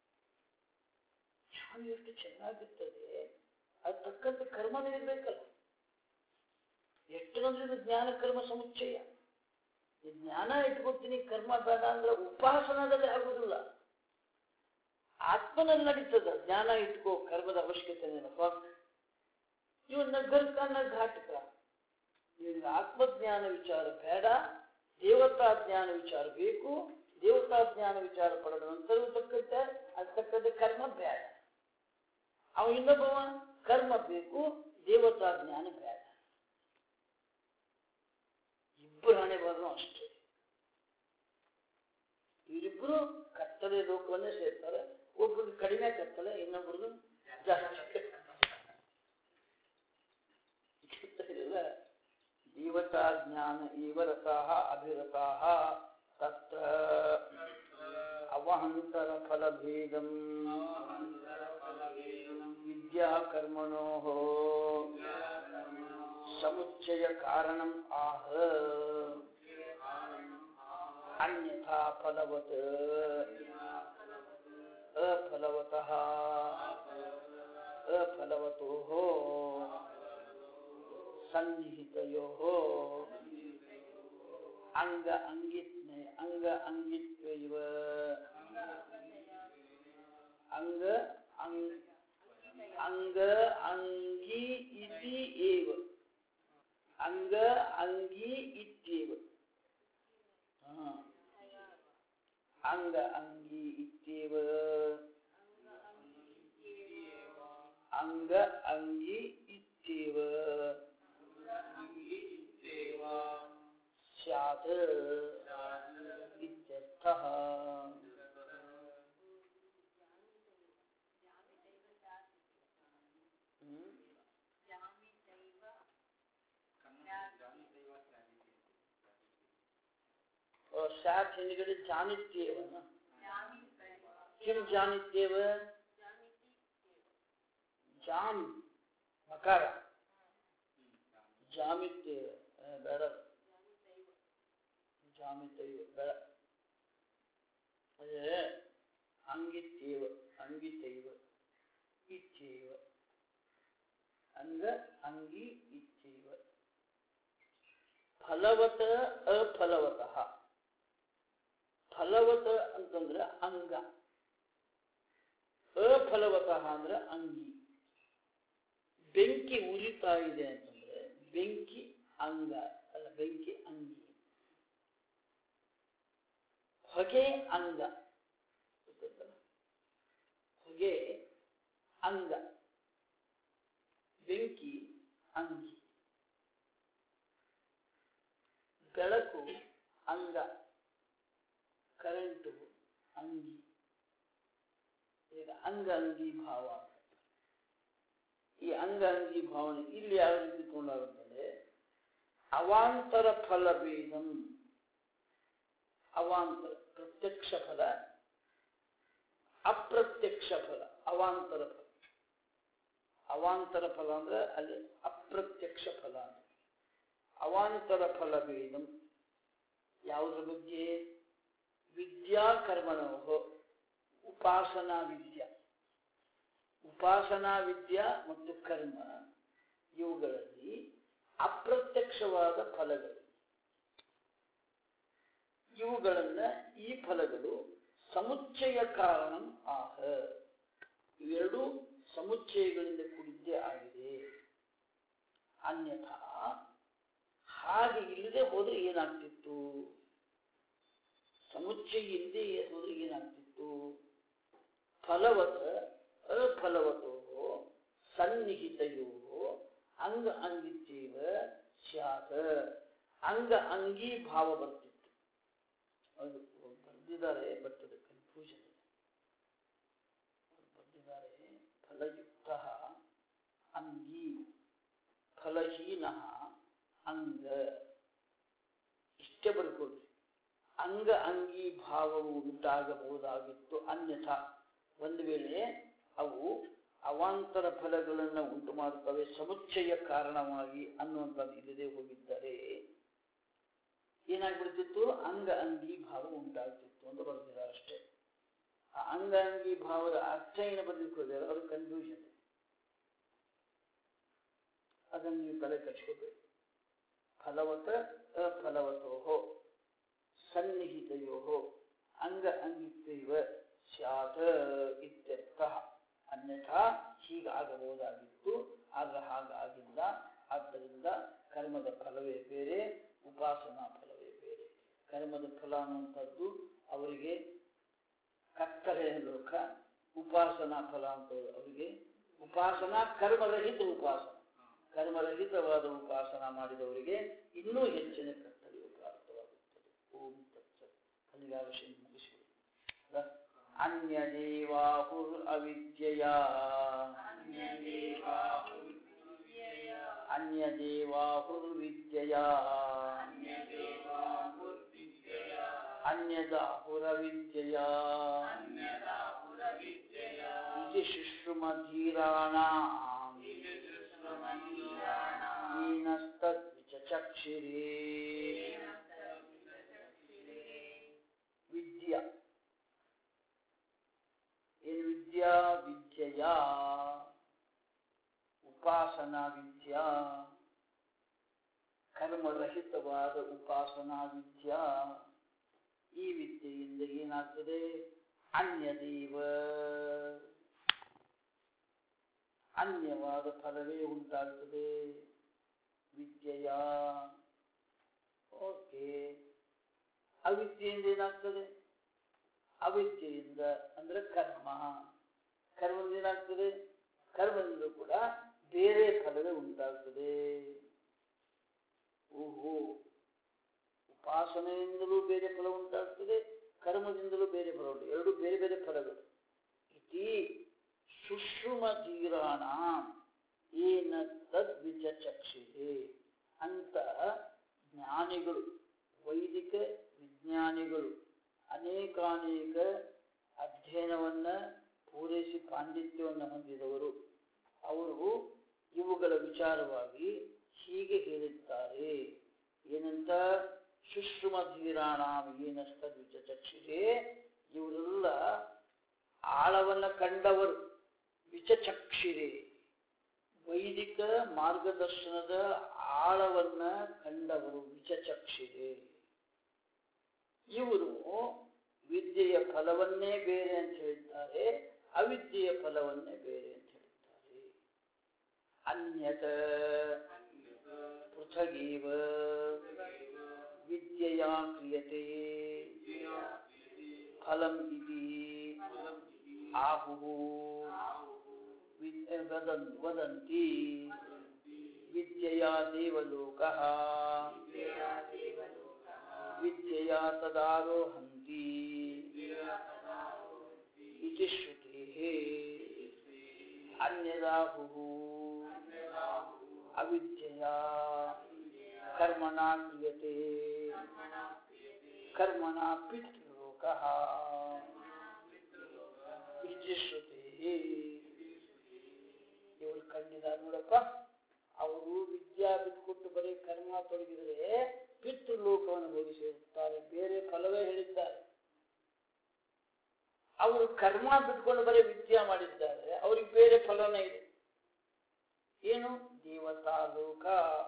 ಜ್ಞಾನ ಎಷ್ಟು ಚೆನ್ನಾಗಿರ್ತದೆ ಅದು ತಕ್ಕಂತೆ ಕರ್ಮನೇ ಇರ್ಬೇಕಲ್ಲ ಎಷ್ಟು ಅಂದ್ರೆ ಇದು ಜ್ಞಾನ ಕರ್ಮ ಸಮುಚ್ಚಯ ಈ ಜ್ಞಾನ ಇಟ್ಕೊಳ್ತೀನಿ ಕರ್ಮ ಬೇಡ ಅಂದ್ರೆ ಉಪಾಸನದಲ್ಲಿ ಆಗುದಿಲ್ಲ ಆತ್ಮನಲ್ಲಿ ನಡೀತದ ಜ್ಞಾನ ಇಟ್ಕೋ ಕರ್ಮದ ಅವಶ್ಯಕತೆ ಏನಪ್ಪ ಇವ ನಗರ್ಕ ಘಾಟಕ ನಿಮ್ಗೆ ಆತ್ಮಜ್ಞಾನ ವಿಚಾರ ಬೇಡ ದೇವತಾ ಜ್ಞಾನ ವಿಚಾರ ಬೇಕು ದೇವತಾ ಜ್ಞಾನ ವಿಚಾರ ಪಡೆದ ನಂತರ ತಕ್ಕಂತೆ ಅದು ತಕ್ಕಂತೆ ಕರ್ಮ ಬೇಡ ಅವ ಇನ್ನೊಬ್ಬವ ಕರ್ಮ ಬೇಕು ದೇವತಾ ಜ್ಞಾನ ಬೇಡ ಇಬ್ಬರು ಹಣೆ ಬರೋನು ಅಷ್ಟೇ ಇವರಿಬ್ರು ಕತ್ತಲೆ ಲೋಕವನ್ನೇ ಸೇರ್ತಾರೆ ಒಬ್ರಿಗೆ ಕಡಿಮೆ ಕತ್ತಲೆ ಇನ್ನೊಬ್ರದ್ದು ಜಾಸ್ತಿ ಇಲ್ಲ ದೇವತಾ ಜ್ಞಾನ ಇವ ರಥಾಃ ಅಭಿರಥಾಃ ತತ್ರ ಅವಹಂತರ ಫಲಭೇದಂ ವಿದ್ಯಾ ಕರ್ಮಣೋಃ ಸಮುಚ್ಚಯ ಕಾರಣಂ ಆಹ ಅನ್ಯಥಾ ಫಲವತ್ ಅಫಲವತಃ ಅಫಲವತೋಃ ಸನ್ನಿಹಿತಯೋಃ ಅಂಗ ಅಂಗಿತ್ನೆ ಅಂಗ ಅಂಗಿತ್ವೈವ ಅಂಗ ಅಂಗ್ ಅಂಗ ಅಂಗಿ ಇತಿ ಏವ ಅಂಗ ಅಂಗಿ ಇತ್ಯೇವ ಹಾ. ಅಂಗ ಅಂಗಿ ಇತ್ಯೇವ ಅಂಗ ಅಂಗಿ ಇತ್ಯೇವ ಸ್ಯಾತ್ ಇತ್ಯರ್ಥಃ ಹ್ಮ್ और साथ हिंदगढ़ जानित्येव न किम जानित्येव जाम मकार जामित्येव अ, बेಡ ಜಾಮಿತೈವ ಬೇಡ ಅದೇ ಅಂಗಿತ್ಯೇವ ಅಂಗಿತೈವ ಇತ್ಯೇವ ಅಂಗ ಅಂಗಿ ಇತ್ಯೇವ ಫಲವತ ಅಫಲವತಃ ಫಲವತ ಅಂತಂದ್ರೆ ಅಂಗ ಅಫಲವತಃ ಅಂದ್ರೆ ಅಂಗಿ ಬೆಂಕಿ ಉರಿತಾ ಇದೆ ಅಂತಂದ್ರೆ ಬೆಂಕಿ ಅಂಗ ಅಲ್ಲ ಬೆಂಕಿ ಅಂಗಿ ಹೊಗೆ ಅಂಗ ಗೊತ್ತಲ್ಲ? ಹೊಗೆ ಅಂಗ ಬೆಂಕಿ ಅಂಗಿ ಬೆಳಕು ಅಂಗ ಕರೆಂಟು ಅಂಗಿ ಈಗ ಅಂಗ ಅಂಗಿ ಭಾವ ಈ ಅಂಗ ಅಂಗಿ ಭಾವನೆ ಇಲ್ಲಿ ಯಾವ ರೀತಿ ತಗೊಂಡಾಗುತ್ತದೆ ಅವಾಂತರ ಫಲ ಭೇದಂ ಅವಾಂತರ ಪ್ರತ್ಯಕ್ಷ ಫಲ ಅಪ್ರತ್ಯಕ್ಷ ಫಲ ಅವಾಂತರ ಫಲ ಅವಾಂತರ ಫಲ ಅಂದ್ರೆ ಅಲ್ಲಿ ಅಪ್ರತ್ಯಕ್ಷ ಫಲ ಅಂತ ಅವಾಂತರ ಫಲ ಭೇದಂ ಯಾವುದ್ರ ಬಗ್ಗೆ ವಿದ್ಯಾ ಕರ್ಮಣೋ ಉಪಾಸನಾ ವಿದ್ಯಾ ಉಪಾಸನಾ ವಿದ್ಯಾ ಮತ್ತು ಕರ್ಮ ಇವುಗಳಲ್ಲಿ ಅಪ್ರತ್ಯಕ್ಷವಾದ ಫಲಗಳು ಇವುಗಳನ್ನ ಈ ಫಲಗಳು ಸಮುಚ್ಚಯ ಕಾರಣ ಆಹ ಇವೆರಡೂ ಸಮುಚ್ಚಯಗಳಿಂದ ಕೂಡಿದ್ದೇ ಆಗಿದೆ ಅನ್ಯಥಾ ಹಾಗೆ ಇಲ್ಲದೆ ಹೋದ್ರೆ ಏನಾಗ್ತಿತ್ತು ಸಮುಚ್ಚಯ ಇಲ್ಲದೆ ಹೋದ್ರೆ ಏನಾಗ್ತಿತ್ತು ಫಲವತ ಅಫಲವತೋ ಸನ್ನಿಹಿತಯೋ ಅಂಗ ಅಂಗಿತ್ಯೇವ ಸ್ಯಾತ್ ಅಂಗ ಅಂಗಿ ಭಾವ ಬರ್ತಿತ್ತು ಅದು ಬರೆದಿದ್ದಾರೆ ಬಟ್ ಅದು ಕನ್ಫ್ಯೂಷನ್ ಇದೆ ಅವ್ರು ಬರೆದಿದ್ದಾರೆ ಫಲಯುಕ್ತ ಅಂಗಿ ಫಲಹೀನ ಅಂಗ ಇಷ್ಟೇ ಬರ್ಕೊಡ್ರಿ ಅಂಗ ಅಂಗಿ ಭಾವವು ಉಂಟಾಗಬಹುದಾಗಿತ್ತು ಅನ್ಯಥಾ ಒಂದು ವೇಳೆ ಅವು ಅವಾಂತರ ಫಲಗಳನ್ನು ಉಂಟು ಮಾಡುತ್ತವೆ ಸಮುಚ್ಚಯ ಕಾರಣವಾಗಿ ಅನ್ನುವಂಥದ್ದು ಇಲ್ಲದೆ ಹೋಗಿದ್ದರೆ ಏನಾಗ್ಬಿಡ್ತಿತ್ತು ಅಂಗ ಅಂಗಿ ಭಾವ ಉಂಟಾಗ್ತಿತ್ತು ಅಂತ ಬರ್ತಿದ್ದಾರೆ ಅಷ್ಟೇ ಆ ಅಂಗ ಅಂಗಿ ಭಾವದ ಅರ್ಥ ಏನು ಬದಲಿಕೋದಿಲ್ಲ ಅದು ಕನ್ಫ್ಯೂಷನ್ ಅದನ್ನು ನೀವು ತಲೆ ಕಚ್ಕೋಬೇಕು ಫಲವತ ಅಫಲವತೋ ಸನ್ನಿಹಿತಯೋ ಅಂಗ ಅಂಗಿತ್ಯವ ಸ್ಯಾತ್ ಇತ್ಯರ್ಥ ಅನ್ಯಥಾ ಹೀಗಾಗಬಹುದಾಗಿತ್ತು ಆದ್ರೆ ಹಾಗಾಗಿಲ್ಲ ಆದ್ದರಿಂದ ಕರ್ಮದ ಫಲವೇ ಬೇರೆ ಉಪಾಸನಾ ಫಲವೇ ಬೇರೆ ಕರ್ಮದ ಫಲ ಅನ್ನುವಂಥದ್ದು ಅವರಿಗೆ ಕತ್ತಲೆಯ ಲೋಕ ಉಪಾಸನಾ ಫಲ ಅಂತ ಅವರಿಗೆ ಉಪಾಸನಾ ಕರ್ಮರಹಿತ ಉಪಾಸನ ಕರ್ಮರಹಿತವಾದ ಉಪಾಸನ ಮಾಡಿದವರಿಗೆ ಇನ್ನೂ ಹೆಚ್ಚಿನ ಕತ್ತಲೆಯು ಪ್ರಾಪ್ತವಾಗುತ್ತದೆ ಓಂ ತತ್ಸತ್ ಅಲ್ಲಿಗೆ ಆ ವಿಷಯ ಮುಗಿಸಿಬಿಡಿ ಅನ್ಯದೇವಾಹುರ್ ಅವಿದ್ಯೆಯ ಅನ್ಯದೇವಾಹುರ್ ವಿದ್ಯೆಯ ಅನ್ಯದಾಹುರವಿದ್ಯೆಯ इति शुश्रुमधीराणाम् हीनस्तद्विचचक्षिरे ವಿದ್ಯಾ ಏನು ವಿದ್ಯಾ ವಿದ್ಯೆಯ ಉಪಾಸನಾ ವಿದ್ಯಾ ಕರ್ಮರಹಿತವಾದ ಉಪಾಸನಾ ವಿದ್ಯಾ ಈ ವಿದ್ಯೆಯಿಂದ ಏನಾಗ್ತದೆ ಅನ್ಯದೇವ ಅನ್ಯವಾದ ಫಲವೇ ಉಂಟಾಗ್ತದೆ ವಿದ್ಯೆಯ ಓಕೆ ಅವಿದ್ಯೆಯಿಂದ ಏನಾಗ್ತದೆ ಅವಿದ್ಯೆಯಿಂದ ಅಂದ್ರೆ ಕರ್ಮ ಕರ್ಮದಿಂದ ಏನಾಗ್ತದೆ ಕರ್ಮದಿಂದ ಕೂಡ ಬೇರೆ ಫಲವೇ ಉಂಟಾಗ್ತದೆ ಓಹೋ ಉಪಾಸನೆಯಿಂದಲೂ ಬೇರೆ ಫಲ ಉಂಟಾಗ್ತದೆ ಕರ್ಮದಿಂದಲೂ ಬೇರೆ ಫಲ ಉಂಟು ಎರಡು ಬೇರೆ ಬೇರೆ ಫಲಗಳು ಇತಿ ಸುಶ್ರುಮಧೀರಾಣ ಏನ ತದ್ವಿಚಕ್ಷಿದೆ ಅಂತ ಜ್ಞಾನಿಗಳು ವೈದಿಕ ವಿಜ್ಞಾನಿಗಳು ಅನೇಕಾನೇಕ ಅಧ್ಯಯನವನ್ನ ಪೂರೈಸಿ ಪಾಂಡಿತ್ಯವನ್ನು ಹೊಂದಿದವರು ಅವರು ಇವುಗಳ ವಿಚಾರವಾಗಿ ಹೀಗೆ ಹೇಳಿದ್ದಾರೆ ಏನಂತ ಸುಶ್ರುಮಧೀರಾಣ ಏನಷ್ಟ ವಿಚಚಕ್ಷಿರೆ ಇವರೆಲ್ಲ ಆಳವನ್ನ ಕಂಡವರು ವಿಚಚಕ್ಷಿರೆ ವೈದಿಕ ಮಾರ್ಗದರ್ಶನದ ಆಳವನ್ನ ಕಂಡವರು ವಿಚಚಕ್ಷಿರೆ ಇವರು ವಿದ್ಯೆಯ ಫಲವನ್ನೇ ಬೇರೆ ಅಂತ ಹೇಳಿದ್ದಾರೆ ಅವಿದ್ಯೆಯ ಫಲವನ್ನೇ ಬೇರೆ ಅಂತ ಹೇಳಿದ್ದಾರೆ ಅನ್ಯತ ಪೃಥಗೀವ ವಿದ್ಯೆಯ ಕ್ರಿಯತೆ ಫಲಂ ಇತಿ ಆಹುಹು ವದನ್ ವದಂತಿ ವಿದ್ಯೆಯ ದೇವಲೋಕಃ ವಿದ್ಯೆಯ ತದಾರೋಹಂತಿ ಇತಿ ಶ್ರುತೇಃ ಅನ್ಯದಾಹುಃ ಅವಿದ್ಯೆಯ ಕರ್ಮಣಾ ಕ್ರಿಯತೆ ಕರ್ಮಣಾ ಪಿತೃಲೋಕಃ ಇತಿ ಶ್ರುತೇಃ ಇವರು ಕಂಡಿದ್ದಾರೆ ನೋಡಪ್ಪ ಅವರು ವಿದ್ಯಾ ಬಿಟ್ಕೊಟ್ಟು ಬರೀ ಕರ್ಮ ತೊಡಗಿದರೆ ಪಿತೃಲೋಕವನ್ನು ಹೋಗಿ ಸೇರುತ್ತಾರೆ ಬೇರೆ ಫಲವೇ ಹೇಳಿದ್ದಾರೆ ಅವರು ಕರ್ಮ ಬಿಟ್ಕೊಂಡು ಬರೀ ವಿದ್ಯಾ ಮಾಡಿದ್ದಾರೆ ಅವ್ರಿಗೆ ಬೇರೆ ಫಲನೇ ಇದೆ ಏನು ದೇವತಾ ಲೋಕ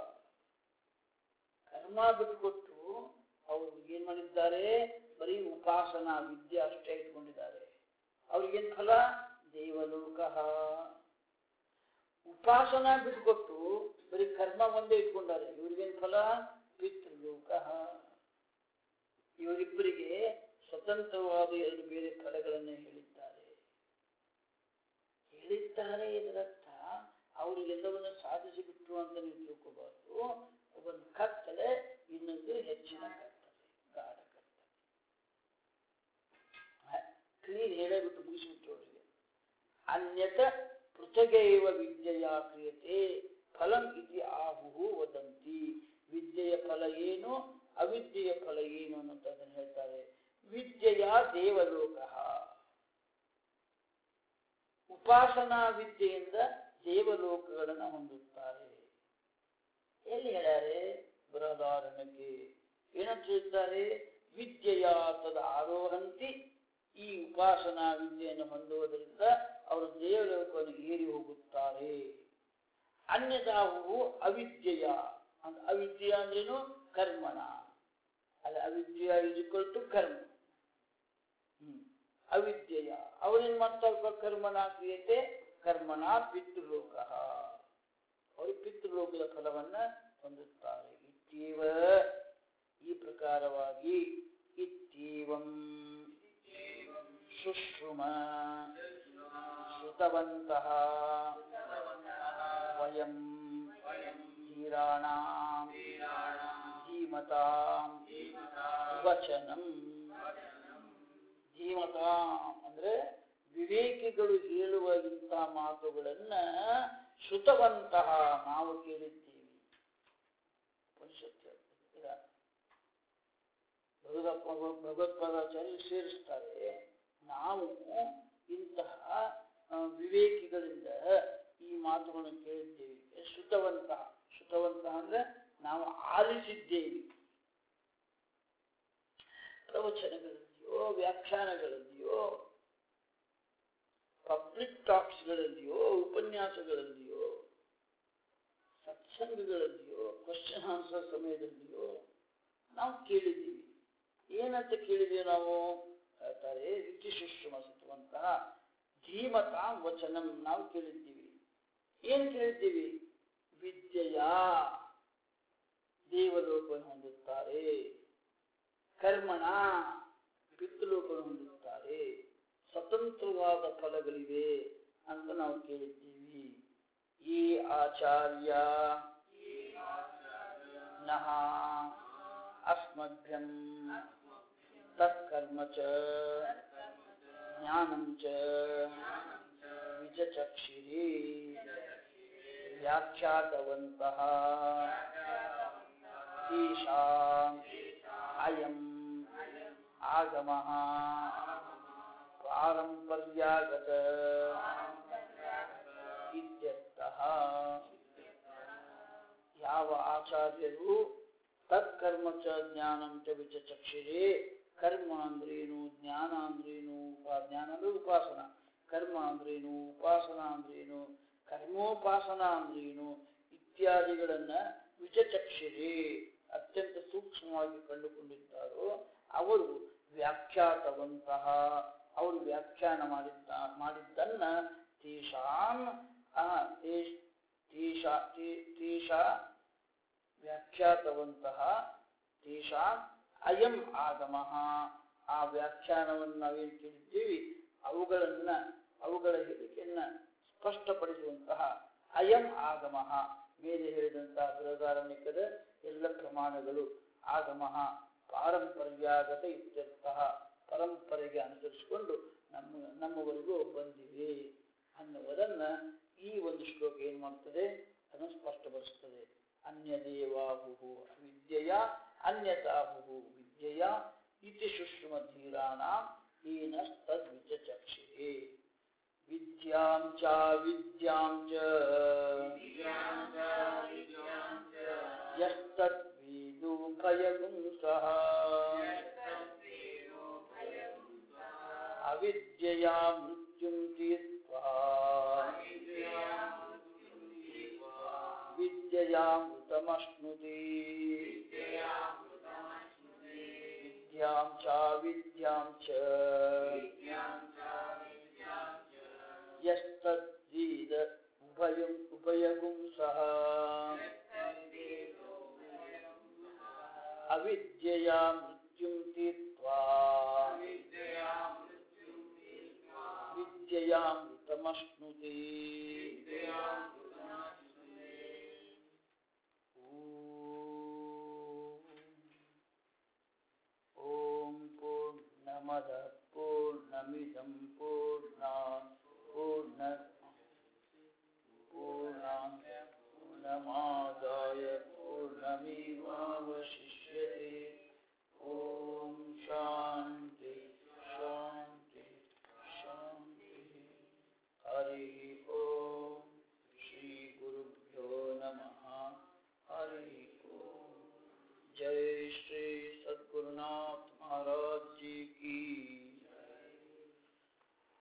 ಕರ್ಮ ಬಿಟ್ಕೊಟ್ಟು ಅವರು ಏನ್ ಮಾಡಿದ್ದಾರೆ ಬರೀ ಉಪಾಸನಾ ವಿದ್ಯೆ ಅಷ್ಟೇ ಇಟ್ಕೊಂಡಿದ್ದಾರೆ ಅವ್ರಿಗೇನ್ ಫಲ ದೇವಲೋಕ ಉಪಾಸನಾ ಬಿಟ್ಕೊಟ್ಟು ಬರೀ ಕರ್ಮ ಒಂದೇ ಇಟ್ಕೊಂಡಾರೆ ಇವ್ರಿಗೇನ್ ಫಲ ಪಿತೃಲೋಕ ಇವರಿಬ್ಬರಿಗೆ ಸ್ವತಂತ್ರವಾದ ಎರಡು ಬೇರೆ ಫಲಗಳನ್ನೇ ಹೇಳಿದ್ದಾರೆ ಹೇಳಿದ್ದಾರೆ ಇದರರ್ಥ ಅವರಿಗೆಲ್ಲವನ್ನು ಸಾಧಿಸಿ ಬಿಟ್ರು ಅಂತ ನೀವು ತಿಳ್ಕೋಬಾರ್ದು ಒಂದು ಕತ್ತಲೆ ಇನ್ನೊಂದು ಹೆಚ್ಚಿನ ಕತ್ತಲೆ ಗಾಢ ಕತ್ತಲೆ ಕ್ಲೀನ್ ಹೇಳೇ ಬಿಟ್ಟು ಮುಗಿಸ್ಬಿಟ್ಟು ಅವರಿಗೆ ಅನ್ಯತ ಪೃಥಗೈವ ವಿದ್ಯೆಯ ಕ್ರಿಯತೆ ಫಲಂ ಇತಿ ಆಹುಹು ವದಂತಿ ವಿದ್ಯೆಯ ಫಲ ಏನು ಅವಿದ್ಯೆಯ ಫಲ ಏನು ಅನ್ನೋದನ್ನು ಹೇಳ್ತಾರೆ ವಿದ್ಯೆಯ ದೇವಲೋಕ ಉಪಾಸನಾ ವಿದ್ಯೆಯಿಂದ ದೇವಲೋಕಗಳನ್ನು ಹೊಂದುತ್ತಾರೆ ಎಲ್ಲಿ ಹೇಳ್ಯಾರೆ ಬೃಹದಾರಣ್ಯಕ್ಕೆ ಏನಂತ ಹೇಳ್ತಾರೆ ವಿದ್ಯೆಯ ತದ ಆರೋಹಂತಿ ಈ ಉಪಾಸನಾ ವಿದ್ಯೆಯನ್ನು ಹೊಂದುವುದರಿಂದ ಅವರು ದೇವಲೋಕವನ್ನು ಏರಿ ಹೋಗುತ್ತಾರೆ ಅನ್ಯದಾವು ಅವಿದ್ಯೆಯ ಅಂತ ಅವಿದ್ಯೆಯ ಅಂದ್ರೇನು ಕರ್ಮಣ ಅಲ್ಲ ಅವಿದ್ಯೆಯ ಇಸ್ ಟು ಕರ್ಮ ಹ್ಮ್ ಅವಿದ್ಯೆಯ ಅವರೇನ್ ಮಾಡ್ತಾರೆ ಕರ್ಮಣ ಕ್ರಿಯತೆ ಕರ್ಮಣ ಪಿತೃಲೋಕ ಅವರು ಪಿತೃಲೋಕದ ಫಲವನ್ನ ಹೊಂದುತ್ತಾರೆ ಇತ್ತೀವ ಈ ಪ್ರಕಾರವಾಗಿ ಇತ್ತೀವಂ ಶುಶ್ರುಮ ಶ್ರುತವಂತಹ ವಯಂ ಧೀರಾಣಾಂ ಧೀಮತಾಂ ವಚನಂ ಧೀಮತ ಅಂದ್ರೆ ವಿವೇಕಿಗಳು ಹೇಳುವ ಇಂಥ ಮಾತುಗಳನ್ನ ಶ್ರುತವಂತಹ ನಾವು ಕೇಳಿದ್ದೀವಿ ಉಪನಿಷತ್ತು ಹೇಳ್ತದೆ. ಈಗ ಭಗವತ್ ಭಗವತ್ಪಾದಾಚಾರ್ಯರು ಸೇರಿಸ್ತಾರೆ ನಾವು ಇಂತಹ ಆ, ವಿವೇಕಿಗಳಿಂದ ಈ ಮಾತುಗಳನ್ನು ಕೇಳಿದ್ದೇವೆ ಶ್ರುತವಂತಹ ಶ್ರುತವಂತಹ ಅಂದ್ರೆ ನಾವು ಆಲಿಸಿದ್ದೇವೆ ಪ್ರವಚನಗಳಲ್ಲಿಯೋ ವ್ಯಾಖ್ಯಾನಗಳಲ್ಲಿಯೋ ಪಬ್ಲಿಕ್ ಟಾಕ್ಸ್ಗಳಲ್ಲಿಯೋ ಉಪನ್ಯಾಸಗಳಲ್ಲಿಯೋ ಸತ್ಸಂಗಗಳಲ್ಲಿಯೋ ಕ್ವಶನ್ ಆನ್ಸರ್ ಸಮಯದಲ್ಲಿಯೋ ನಾವು ಕೇಳಿದ್ದೀವಿ ಏನಂತ ಕೇಳಿದ್ದೀವಿ ನಾವು ಹೇಳ್ತಾರೆ ರುಚಿಶುಶ್ರಮ ಸುತ್ತುವಂತಹ ಧೀಮತ ವಚನಂ ನಾವು ಕೇಳಿದ್ದೀವಿ ಏನ್ ಕೇಳಿದ್ದೀವಿ ವಿದ್ಯೆಯ ದೇವಲೋಕವನ್ನು ಹೊಂದುತ್ತಾರೆ ಕರ್ಮಣ ಪಿತೃಲೋಕವನ್ನು ಹೊಂದುತ್ತಾರೆ ಸ್ವತಂತ್ರವಾದ ಫಲಗಳಿವೆ ಅಂತ ನಾವು ಕೇಳಿದ್ದೀವಿ ಈ ಆಚಾರ್ಯ ನಹ ಅಸ್ಮಭ್ಯಂ ತತ್ಕರ್ಮ ಚ ಜ್ಞಾನಂ ಚ ವಿಚಚಕ್ಷಿರಿ ವ್ಯಾಖ್ಯಾತವಂತಹ ಈಶಾಂ ಅಯಂ ಆಗಮಃ ಪಾರಂಪರ್ಯಾಗತ ಇತ್ಯರ್ಥಃ ಯಾವ ಆಚಾರ್ಯರು ತತ್ಕರ್ಮ ಚ ಜ್ಞಾನಂ ಚ ವಿಚಚಕ್ಷಿರೆ ಕರ್ಮ ಅಂದ್ರೇನು ಜ್ಞಾನ ಅಂದ್ರೇನು ಉಪ- ಜ್ಞಾನ ಅಂದ್ರೆ ಉಪಾಸನ ಕರ್ಮ ಅಂದ್ರೇನು ಉಪಾಸನ ಅಂದ್ರೇನು ಕರ್ಮೋಪಾಸನ ಅಂದ್ರೇನು ಇತ್ಯಾದಿಗಳನ್ನ ವಿಚಚಕ್ಷಿರೆ ಅತ್ಯಂತ ಸೂಕ್ಷ್ಮವಾಗಿ ಕಂಡುಕೊಂಡಿದ್ದಾರೋ ಅವರು ವ್ಯಾಖ್ಯಾತವಂತಹ ಅವರು ವ್ಯಾಖ್ಯಾನ ಮಾಡಿದ್ದ ಮಾಡಿದ್ದನ್ನ ತೇಷಾಂ ಆ, ತೇಷ್- ತೇಷಾ ತೇ- ತೇಷಾ ವ್ಯಾಖ್ಯಾತವಂತಹ ತೇಷಾಂ ಅಯಂ ಆಗಮಃ ಆ ವ್ಯಾಖ್ಯಾನವನ್ನು ನಾವೇನು ಕೇಳಿದ್ದೀವಿ ಅವುಗಳನ್ನ ಅವುಗಳ ಹೇಳಿಕೆಯನ್ನ ಸ್ಪಷ್ಟಪಡಿಸುವಂತಹ ಅಯಂ ಆಗಮಃ ಮೇಲೆ ಹೇಳಿದಂತಹ ಬೃಹದಾರಣ್ಯಕದ ಎಲ್ಲ ಪ್ರಮಾಣಗಳು ಆಗಮಃ ಪಾರಂಪರ್ಯಾಗತ ಇತ್ಯರ್ಥ ಪರಂಪರೆಗೆ ಅನುಸರಿಸಿಕೊಂಡು ನಮ್ಮ ನಮ್ಮವರೆಗೂ ಬಂದಿವೆ ಅನ್ನುವುದನ್ನ ಈ ಒಂದು ಶ್ಲೋಕ ಏನ್ ಮಾಡ್ತದೆ ಅದನ್ನು ಸ್ಪಷ್ಟಪಡಿಸ್ತದೆ ಅನ್ಯದೇವಾಹು ವಿದ್ಯೆಯ ಅನ್ಯತಾಹು ವಿದ್ಯೆಯ ಇತಿ ಶುಶ್ರುಮಧೀರಾಣ ಏನಸ್ತದ್ವಿಚಕ್ಷಿರೆ ವಿದ್ಯಾಂ ಚ ವಿದ್ಯಾಂ ಚ ಯಸ್ತದ್ವೇದು ಭಯಗುಂಸಃ ಅವಿದ್ಯೆಯ ಮೃತ್ಯುಂ ತೀರ್ತ್ವಾ ವಿದ್ಯೆಯಾಮೃತಮಶ್ನುತಿ ವಿದ್ಯಾಂ ಚ ವಿದ್ಯಾಂ ಚ ಯಸ್ತದ್ದೀದ ಉಭಯಂ ಉಭಯಗುಂ ಸಹ ಅವಿದ್ಯೆಯ ಮೃತ್ಯುಂ ತೀರ್ತ್ವಾ ವಿದ್ಯೆಯಾಮೃತಮಶ್ನುತಿ ಓಂ ಪೂರ್ಣಮದ ಪೂರ್ಣಮಿದಂ ಪೂರ್ಣಾತ್ ಪೂರ್ಣ पूर्णान् पूर्णमादाय पूर्णमेवावशिष्यते ॐ शान्ति शान्ति शान्तिः हरिः ॐ श्रीगुरुभ्यो नमः हरिः ॐ जय